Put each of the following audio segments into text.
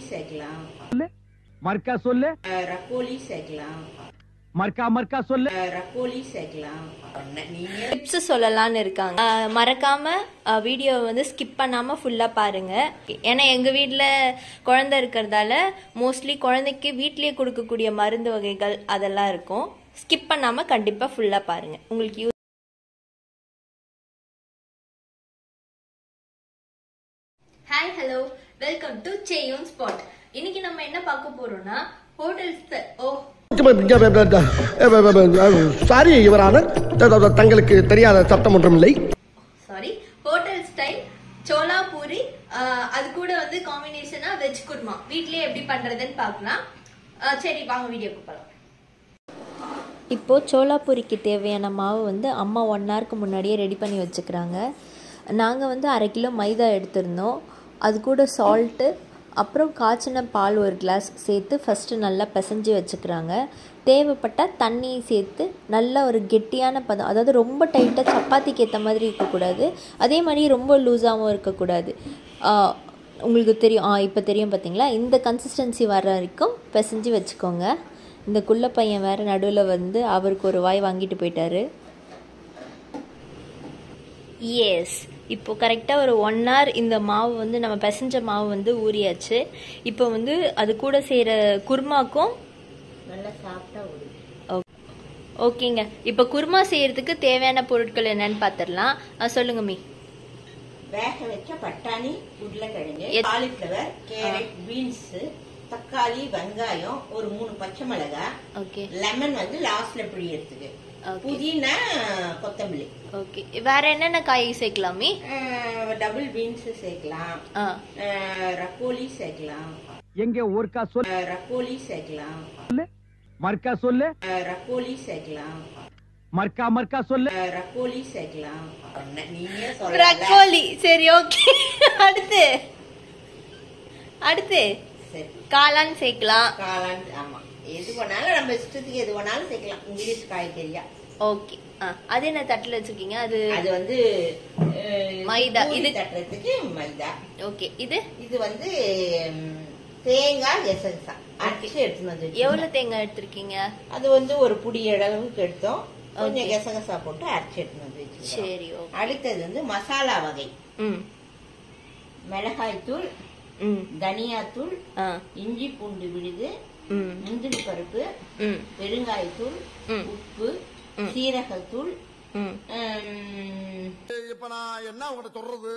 சேர்க்கலாம் மர்க்கா சொல்லு அஹ் ரக்கோலி சேர்க்கலாம் மர்க்கா மர்க்கா சொல்லு அஹ் ரக்கோலி சேர்க்கலாம் நீங்க டிப்ஸ் சொல்லலாம்னு இருக்காங்க அஹ் மறக்காம வீடியோ வந்து ஸ்கிப் பண்ணாம ஃபுல்லா பாருங்க ஏன்னா எங்க வீட்ல குழந்தை இருக்கிறதால மோஸ்ட்லி குழந்தைக்கு வீட்லயே கொடுக்கக்கூடிய மருந்து வகைகள் அதெல்லாம் இருக்கும் ஸ்கிப் பண்ணாம கண்டிப்பா ஃபுல்லா பாருங்க உங்களுக்கு use hi hello welcome to Seyon spot இன்னைக்கு நம்ம என்ன பார்க்க போறோம்னா ஹோட்டல்ஸ் ஓ சாரி இவரான தங்களுக்கு தெரியாத சட்டம் ஒன்றும் இல்லை sorry hotel style chola puri ஆஹ் அது கூட வந்து காம்பினேஷனா வெஜ் குருமா வீட்லயே எப்படி பண்றதுன்னு பார்க்கலாம் ஆஹ் சரி வாங்க வீடியோக்கு போகலாம் இப்போ சோலாபூரிக்கு தேவையான மாவு வந்து அம்மா ஒன் ஹவருக்கு முன்னாடியே ரெடி பண்ணி வச்சுக்கிறாங்க நாங்கள் வந்து அரை கிலோ மைதா எடுத்திருந்தோம் அது கூட சால்ட்டு அப்புறம் காய்ச்சின பால் ஒரு கிளாஸ் சேர்த்து ஃபஸ்ட்டு நல்லா பிசைஞ்சு வச்சுக்கிறாங்க தேவைப்பட்டால் தண்ணி சேர்த்து நல்ல ஒரு கெட்டியான பதம் அதாவது ரொம்ப டைட்டாக சப்பாத்திக்கு ஏற்ற மாதிரி இருக்கக்கூடாது அதே மாதிரி ரொம்ப லூஸாகவும் இருக்கக்கூடாது ஆஹ் உங்களுக்கு தெரியும் ஆ இப்போ தெரியும் பார்த்தீங்களா இந்த கன்சிஸ்டன்சி வர வரைக்கும் பிசைஞ்சு வச்சுக்கோங்க இந்த குள்ள பையன் வேற நடுவில் வந்து அவருக்கு ஒரு வாய் வாங்கிட்டு போயிட்டாரு எஸ் இப்போ கரெக்டாக ஒரு ஒன் hour இந்த மாவு வந்து நம்ம பிசைஞ்ச மாவு வந்து ஊறியாச்சு இப்போ வந்து அது கூட செய்கிற குருமாக்கும் நல்லா சாப்பிட்டா ஒரு ஓகேங்க இப்போ குருமா செய்யறதுக்கு தேவையான பொருட்கள் என்னன்னு பார்த்துடலாம் அஹ் சொல்லுங்க மீ வேக வச்ச பட்டாணி உருளைக்கிழங்கு எத்- காலிஃபிளவர் கேரட் பீன்ஸ் தக்காளி வெங்காயம் ஒரு மூணு பச்சை மிளகாய் ஓகே லெமன் வந்து லாஸ்ட்ல பிழியறதுக்கு Okay. புதினா கொத்தமல்லி ஓகே வேற என்னென்ன காய் சேர்க்கலாமே டபுள் பீன்ஸ் சேர்க்கலாம் ஆ அஹ் ரக்கோலி சேர்க்கலாம் எங்க ஊர்க்கா சொல்லு அஹ் ரக்கோலி சேர்க்கலாம் மர்க்கா சொல்லு அஹ் ரக்கோலி சேர்க்கலாம் மர்க்கா மர்க்கா சொல்லு அஹ் ரக்கோலி சேர்க்கலாம் நீங்க சொல்லல ப்ரக்கோலி சரி ஓகே அடுத்து அடுத்து சரி காளான் சேர்க்கலாம் காளான் ஆமா எது வேணாலும் நம்ம இஷ்டத்துக்கு எது வேணாலும் சேர்க்கலாம் இங்கிலீஷ் காய்கறியா ஓகே ஆ அது என்ன தட்டில் வச்சிருக்கீங்க அது அது வந்து அஹ், மைதா. பூரி இது- தட்டுறதுக்கு மைதா ஓகே இது இது வந்து ம், தேங்காய் எசன்ஸா அரைச்சு எடுத்துன்னு வந்து வச்சிருக்கோம். எவ்வளவு தேங்காய் எடுத்திருக்கீங்க அது வந்து ஒரு புடி அளவுக்கு எடுத்தோம் கொஞ்சம் கெசகசா போட்டு அரைச்சு எடுத்துன்னு வந்து வச்சிருக்கோம். சரி ஓகே அடுத்தது வந்து மசாலா வகை ம் மிளகாய் தூள் ம் தனியாத்தூள் ஆ இஞ்சி பூண்டு விழுது ம் முந்திரி பருப்பு ம் பெருங்காயத்தூள் ம். உப்பு ம். சீரகத்தூள் ம் ம், இப்ப நான் என்ன உங்கள்கிட்ட சொல்றது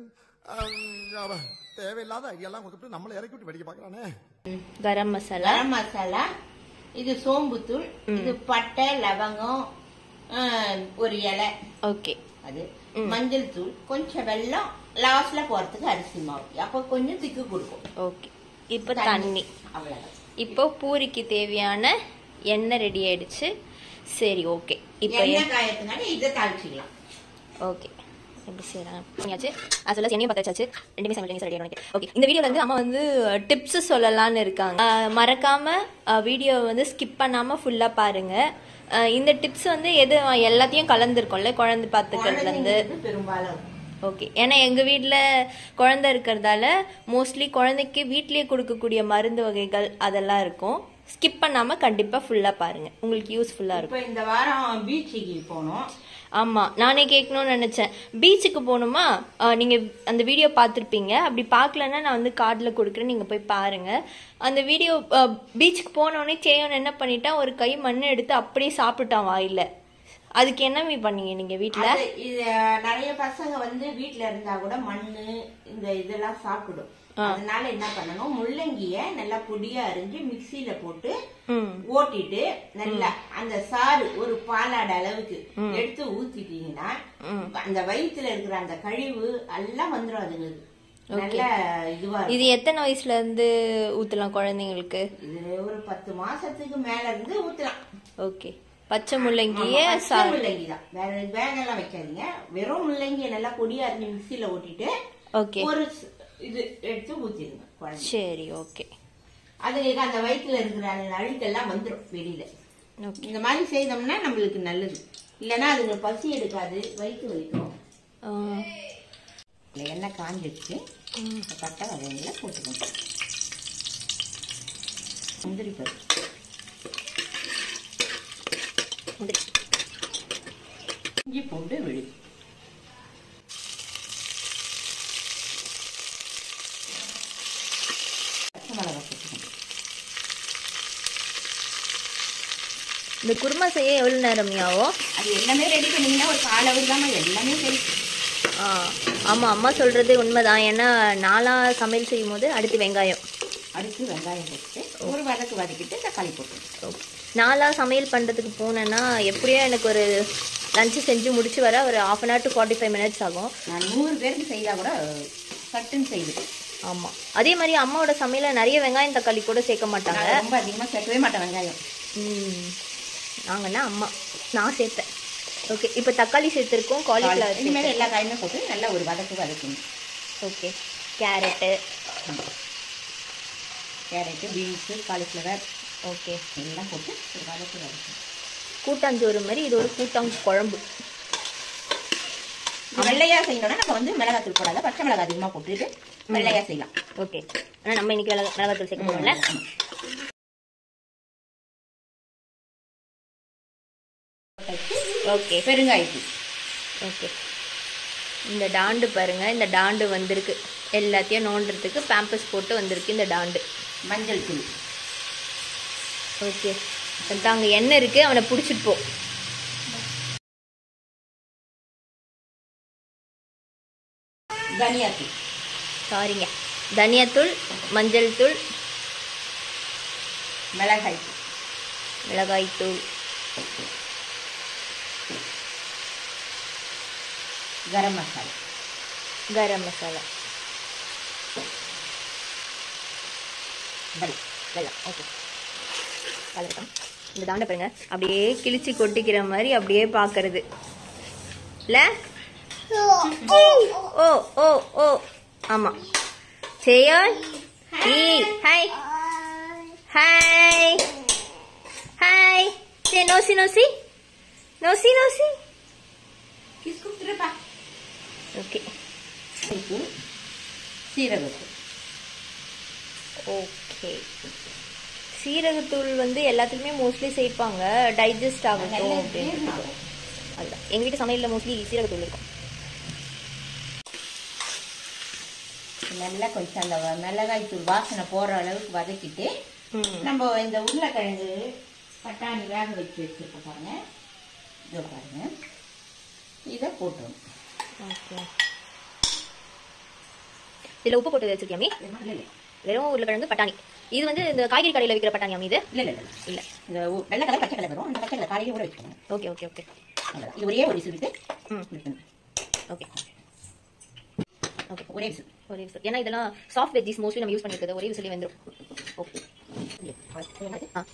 அஹ், அவன் தேவையில்லாத ஐடியாலாம் கொடுத்துட்டு நம்மளை இறக்கி விட்டு வெடிக்க பாக்குறானே ம். கரம் மசாலா கரம் மசாலா இது சோம்புத்தூள் இது பட்டை லவங்கம் அஹ், ஒரு இலை ஓகே அது மஞ்சள் தூள் கொஞ்சம் வெல்லம் லாஸ்ட்ல போறதுக்கு அரிசி மாவு அப்ப கொஞ்சம் திக்கு கொடுக்கும் ஓகே இப்போ தண்ணி அவ்வளவுதான் இப்போ பூரிக்கு தேவையான எண்ணெய் ரெடி ஆயிடுச்சு சரி ஓகே இப்போ எண்ணெய் காயத்துனால இதை தாளிச்சிக்கலாம் ஓகே எப்படி செய்யறாங்க பண்ணியாச்சு as well as எண்ணெயும் பற்ற வச்சாச்சு ரெண்டுமே சமையல் ரெடி ஆகிடும் ஓகே இந்த வீடியோல வந்து அம்மா வந்து டிப்ஸ் சொல்லலாம்னு இருக்காங்க அஹ் மறக்காம வீடியோ வந்து ஸ்கிப் பண்ணாம ஃபுல்லா பாருங்க அஹ் இந்த டிப்ஸ் வந்து எது எல்லாத்தையும் கலந்துருக்கோம்ல குழந்தை பார்த்துக்கிறதுல இருந்து குழந்தைங்களுக்கு பெரும்பாலும் ஓகே ஏன்னா எங்கள் வீட்டில் குழந்தை இருக்கிறதால மோஸ்ட்லி குழந்தைக்கு வீட்லேயே கொடுக்கக்கூடிய மருந்து வகைகள் அதெல்லாம் இருக்கும் ஸ்கிப் பண்ணாமல் கண்டிப்பாக ஃபுல்லாக பாருங்கள் உங்களுக்கு யூஸ்ஃபுல்லாக இருக்கும் இப்ப இந்த வாரம் பீச்சுக்கு போனோம் ஆமாம் நானே கேட்கணும்னு நினச்சேன் பீச்சுக்கு போகணுமா நீங்கள் அந்த வீடியோ பார்த்துருப்பீங்க அப்படி பார்க்கலன்னா நான் வந்து கார்டில் கொடுக்குறேன் நீங்கள் போய் பாருங்கள் அந்த வீடியோ பீச்சுக்கு போனோடனே சேவன் என்ன பண்ணிட்டான் ஒரு கை மண் எடுத்து அப்படியே சாப்பிட்டுட்டான் வாயில் அதுக்கு என்ன மீ பண்ணீங்க நீங்கள் வீட்டில் அது இது நிறைய பசங்க வந்து வீட்ல இருந்தா கூட மண்ணு இந்த இதெல்லாம் சாப்பிடும் அதனால என்ன பண்ணணும் முள்ளங்கிய நல்லா பொடியா அரிஞ்சு மிக்சியில போட்டு ம் ஓட்டிட்டு நல்லா அந்த சாறு ஒரு பாலாட அளவுக்கு எடுத்து ஊத்திட்டீங்கன்னா அந்த வயித்துல இருக்கிற அந்த கழிவு எல்லாம் வந்துடும் அதுங்களுக்கு நல்ல இதுவா இருக்கும் இது எத்தனை வயசுல இருந்து ஊத்தலாம் குழந்தைங்களுக்கு இது ஒரு பத்து மாசத்துக்கு மேல இருந்து ஊத்தலாம் ஓகே பச்சை முள்ளங்கிய ஆமா, பச்சை சாறு முள்ளங்கி தான் வேற பேக் எல்லாம் வைக்காதீங்க வெறும் முள்ளங்கிய நல்லா பொடியா அரிஞ்சு மிக்சியில ஓட்டிட்டு ஓகே ஒரு ஸ்- இது எடுத்து ஊத்திடுங்க குழந்தை சரி ஓகே அதுங்களுக்கு அந்த வயிற்றுல இருக்கிற அந்த அழுக்கெல்லாம் வந்துடும் வெளியில ஓகே இந்த மாதிரி செய்தோம்னா நம்மளுக்கு நல்லது இல்லைன்னா அதுங்க பசி எடுக்காது வயிற்று வலிக்கும் இல்லை எண்ணெய் காஞ்சிடுச்சு பட்டை வகைகளை போட்டுக்கணும் முந்திரி பருப்பு முந்திரி இஞ்சி பூண்டு விழி பச்சை மிளகா போட்டுக்கணும் இந்த குருமா செய்ய எவ்வளோ நேரம் ஆகும் அது எல்லாமே ரெடி பண்ணீங்கன்னா ஒரு கால் அவர் தான் எல்லாமே சரி ஆ ஆமாம் அம்மா சொல்கிறது உண்மைதான் ஏன்னா நாளா சமையல் செய்யும் போது அடுத்து வெங்காயம் அடுத்து வெங்காயம் போட்டு ஒரு வதக்கு வதக்கிட்டு தக்காளி போட்டு நாளா சமையல் பண்ணுறதுக்கு போனேன்னா எப்படியோ எனக்கு ஒரு லஞ்சு செஞ்சு முடிச்சு வர ஒரு half an hour to forty five minutes ஆகும் நான் நூறு பேருக்கு செய்தால் கூட சட்டுன்னு செய்வேன் ஆமாம் அதே மாதிரி அம்மாவோட சமையலில் நிறைய வெங்காயம் தக்காளி கூட சேர்க்க மாட்டாங்க நான் ரொம்ப அதிகமாக சேர்க்கவே மாட்டேன் வெங்காயம் ம் நாங்கன்னா அம்மா நான் சேர்த்தேன் ஓகே இப்போ தக்காளி சேர்த்துருக்கோம் காலிஃப்ளவர் இனிமேல் எல்லா காயுமே போட்டு நல்லா ஒரு வதக்கு வதக்கணும் okay carrot carrot beans cauliflower okay எல்லாம் போட்டு ஒரு வதக்கு வதக்கணும் கூட்டாஞ்சோறு மாதிரி இது ஒரு கூட்டாங் குழம்பு இது வெள்ளையா செய்யணும்னா நம்ம வந்து மிளகாத்தூள் போடாத பச்சை மிளகாய் அதிகமாக போட்டுட்டு வெள்ளையா செய்யலாம் ஓகே ஆனால் நம்ம இன்னைக்கு மிளகா மிளகாத்தூள் சேர்க்க போகிறோம்ல ஓகே பெருங்காயத்தூள் ஓகே இந்த டாண்டு பாருங்க இந்த டாண்டு வந்திருக்கு எல்லாத்தையும் நோண்டுறதுக்கு பேம்பஸ் போட்டு வந்திருக்கு இந்த டாண்டு மஞ்சள் தூள் ஓகே அங்க எண்ணெய் இருக்கு அவனை பிடிச்சிட்டு போ தனியாத்தூள் சாரிங்க தனியாத்தூள் மஞ்சள் தூள் மிளகாய் தூள் மிளகாய் தூள் கரம் மசாலா கரம் மசாலா வெள்ளம் வெள்ளம் ஓகே கலக்கட்டும் இந்த தாண்டை பாருங்க அப்படியே கிழிச்சு கொட்டிக்கிற மாதிரி அப்படியே பார்க்கறது இல்ல ஓ ஓ ஓ ஆமா சேயோன் ஈ ஹாய் ஹாய் ஹாய் சே நோசி நோசி நோசி நோசி கிஸ் கொடுத்துருப்பா ஓகே தூள் சீரகத்தூள் ஓகே சீரகத்தூள் வந்து எல்லாத்துலயுமே மோஸ்ட்லி சேர்ப்பாங்க டைஜஸ்ட் ஆகட்டும் அப்படின்னு அதுதான் எங்க வீட்டு சமையல்ல மோஸ்ட்லி சீரகத்தூள் இருக்கும் நல்லா கொஞ்சம் அந்த வ- மிளகாய் தூள் வாசனை போற அளவுக்கு வதக்கிட்டு ம் நம்ம இந்த உருளைக்கிழங்கு பட்டாணி வேக வச்சு வச்சிருக்கோம் பாருங்க இதோ பாருங்க இதை போட்டுரும் ஓகே இதுல உப்பு போட்டு வச்சிருக்கியா மீ இல்லை இல்லை வெறும் உருளைக்கிழங்கு பட்டாணி இது வந்து இந்த காய்கறி கடையில விற்கிற பட்டாணியா மீ இது இல்லை இல்லை இல்ல இந்த ஊ- வெள்ளை கலர் பச்சை கலர் வரும் அந்த பச்சை கலர் காலையில் ஊற வச்சுக்கோங்க ஓகே ஓகே ஓகே அவ்வளோதான் இது ஒரே ஒரு விசில் விட்டு ம் விட்டுணும். ஓகே ஓகே ஒரே விசில் ஒரே விசில் ஏன்னா இதெல்லாம் சாஃப்ட் வெஜ்ஜிஸ் மோஸ்ட்லி நம்ம யூஸ் பண்ணிருக்கிறது ஒரே விசிலே வந்துடும் ஓகே ஆ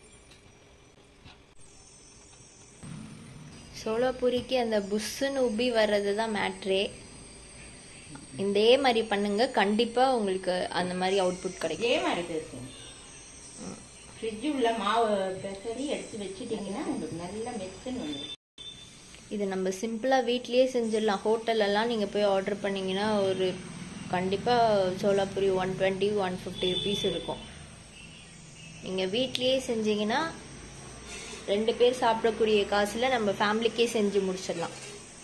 சோளாபூரிக்கு அந்த புஷ்ஷுன்னு உப்பி வர்றது தான் மேட்ரே இதே மாதிரி பண்ணுங்க கண்டிப்பா உங்களுக்கு அந்த மாதிரி அவுட்புட் கிடைக்கும் இதே மாதிரி பேசுங்க ஃப்ரிட்ஜு உள்ள மாவு பெசரி எடுத்து வச்சுட்டீங்கன்னா உங்களுக்கு நல்ல மெத்துன்னு வந்துடும் இது நம்ம சிம்பிளா வீட்லயே செஞ்சிடலாம் ஹோட்டல்லலாம் நீங்க போய் ஆர்டர் பண்ணீங்கன்னா ஒரு கண்டிப்பா chola puri one twenty one fifty rupees இருக்கும் நீங்க வீட்லயே செஞ்சீங்கன்னா ரெண்டு பேர் சாப்பிடக்கூடிய காசுல நம்ம ஃபேமிலிக்கே செஞ்சு முடிச்சிடலாம்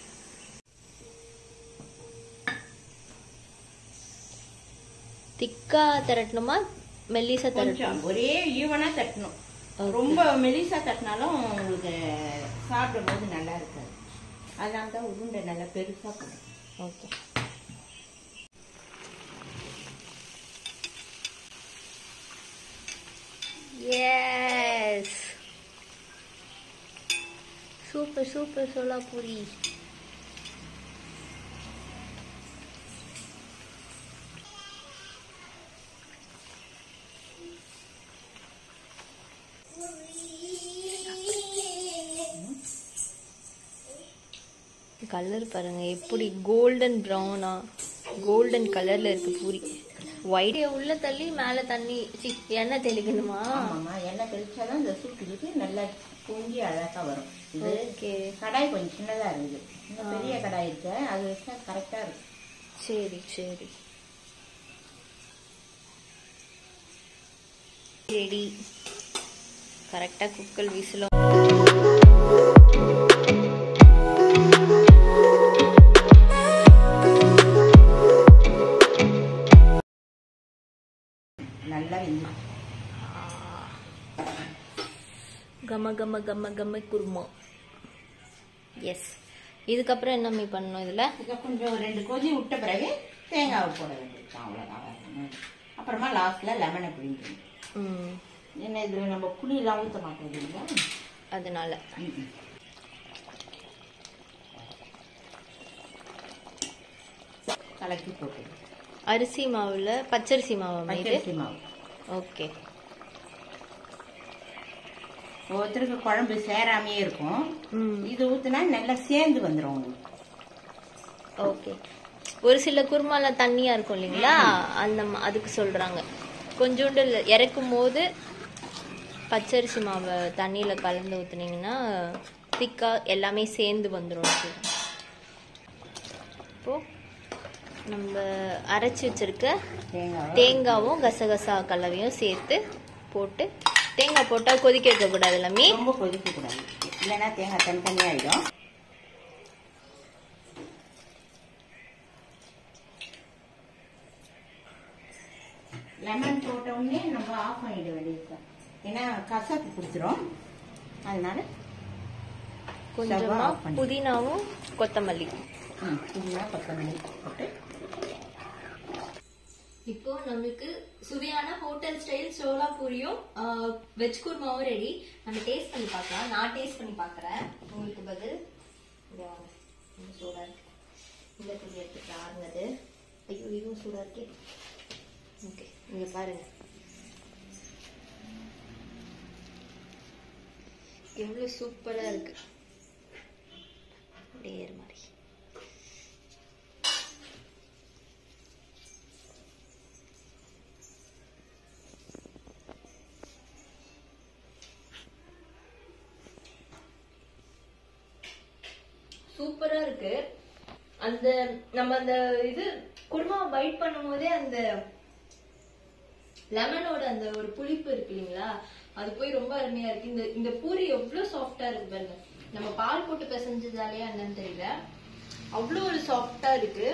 திக்கா திரட்டணுமா மெல்லிசா திரட்டணும் கொஞ்சம் ஒரே ஈவனா தட்டணும் ரொம்ப மெலிசா தட்டினாலும் உங்களுக்கு சாப்பிடும்போது நல்லா இருக்காது அதனால தான் உருண்டை நல்லா பெருசா போடும் okay yes super super chola puri colour பாருங்க எப்படி கோல்டன் ப்ரௌனா கோல்டன் கலர்ல இருக்கு பூரி ஒயிட் உள்ள தள்ளி மேல தண்ணி சி எண்ணெய் தெளிக்கணுமா ஆமாம்மா எண்ணெய் தெளிச்சாதான் இந்த சூட்டுக்கு நல்லா பொங்கி அழகா வரும் இது ஓகே கடாய் கொஞ்சம் சின்னதா இருக்குது இன்னும் பெரிய கடாய் இருக்கு அது வச்சா கரெக்டா இருக்கும் சரி சரி ரெடி கரெக்டாக குக்கல் விசிலும் நல்லா வெந்து கம கம கம கம குருமா எஸ் இதுக்கப்புறம் என்ன மீ பண்ணணும் இதில் இதை கொஞ்சம் ஒரு ரெண்டு கொதி விட்ட பிறகு தேங்காவை போட வேண்டியது அவ்வளோதான் வேற ஒண்ணும் இல்ல. அப்புறமா லாஸ்ட்ல லெமனை பிடிக்கணும் ம் என்ன இது நம்ம புளியெல்லாம் ஊற்ற மாட்டோம் இல்லைங்களா அதனால ம்ம். கலக்கி போட்டு அரிசி மாவுல பச்சரிசி மாவு இது பச்சரிசி மாவு ஓகே ஒவ்வொருத்தருக்கு குழம்பு சேராமையே இருக்கும் ம் இது ஊத்துனா நல்லா சேர்ந்து வந்துடும் உங்களுக்கு ஓகே ஒரு சில குருமால தண்ணியா இருக்கும் இல்லைங்களா அந்த ம- அதுக்கு சொல்றாங்க கொஞ்சோண்டு இல்ல- இறக்கும் போது பச்சரிசி மாவை தண்ணியில கலந்து ஊத்துனீங்கன்னா திக்கா எல்லாமே சேர்ந்து வந்துடும் இப்போ நம்ம அரைச்சி வச்சிருக்க தேங்காவை தேங்காவும் கசகசா கலவையும் சேர்த்து போட்டு தேங்காய் போட்டா கொதிக்க வைக்க கூடாது எல்லாமே ரொம்ப கொதிக்க கூடாது இல்லைன்னா தேங்காய் தனித்தனியாயிடும் லெமன் போட்ட உடனே நம்ம ஆஃப் பண்ணிட வேண்டியது ஏன்னா கசப்பு பிடிச்சிரும் அதனால கொஞ்சமா off பண்ணி. புதினாவும் கொத்தமல்லி ம் புதினா கொத்தமல்லி போட்டு இப்போ நம்மளுக்கு சுவையான ஹோட்டல் ஸ்டைல் சோலா பூரியும் வெஜ் குருமாவும் ரெடி நம்ம டேஸ்ட் பண்ணி பார்க்கலாம் நான் டேஸ்ட் பண்ணி பார்க்குறேன் உங்களுக்கு பதில் இங்க வாங்க. ரொம்ப சூடா இருக்கு இந்த துணி எடுத்துட்டு ஆறுனது ஐயோ இதுவும் சூடா இருக்கே ஓகே நீங்க பாருங்க எவ்வளவு சூப்பரா இருக்கு அப்படியே ஏறு மாதிரி சூப்பரா இருக்கு அந்த நம்ம அந்த இது குருமா பைட் பண்ணும்போதே அந்த லெமனோட அந்த ஒரு புளிப்பு இருக்கு இல்லைங்களா அது போய் ரொம்ப அருமையா இருக்கு இந்த இந்த பூரி எவ்வளவு சாஃப்டா இருக்கு பாருங்க நம்ம பால் போட்டு பிசைஞ்சதாலேயா என்னன்னு தெரியல அவ்வளோ ஒரு சாஃப்டா இருக்கு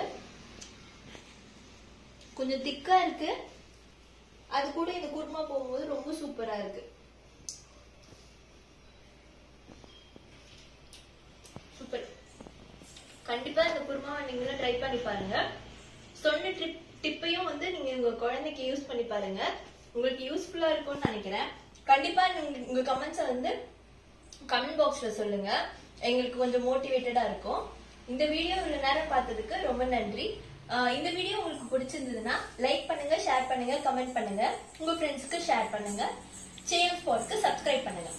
கொஞ்சம் திக்கா இருக்கு அது கூட இந்த குருமா போகும்போது ரொம்ப சூப்பரா இருக்கு சூப்பர் கண்டிப்பா இந்த குருமாவை நீங்களும் ட்ரை பண்ணி பாருங்க சொன்ன ட்ரிப் டிப்பையும் வந்து நீங்க உங்க குழந்தைக்கு யூஸ் பண்ணி பாருங்க உங்களுக்கு யூஸ்ஃபுல்லா இருக்கும்னு நினைக்கிறேன் கண்டிப்பா நீங்க உங்க கமெண்ட்ஸை வந்து கமெண்ட் பாக்ஸ்ல சொல்லுங்க எங்களுக்கு கொஞ்சம் மோட்டிவேட்டடா இருக்கும் இந்த வீடியோ இவ்வளவு நேரம் பார்த்ததுக்கு ரொம்ப நன்றி ஆஹ் இந்த வீடியோ உங்களுக்கு பிடிச்சிருந்ததுன்னா லைக் பண்ணுங்க ஷேர் பண்ணுங்க கமெண்ட் பண்ணுங்க உங்க ஃப்ரெண்ட்ஸ்க்கு ஷேர் பண்ணுங்க சேம் ஸ்பாட்க்கு சப்ஸ்கிரைப் பண்ணுங்க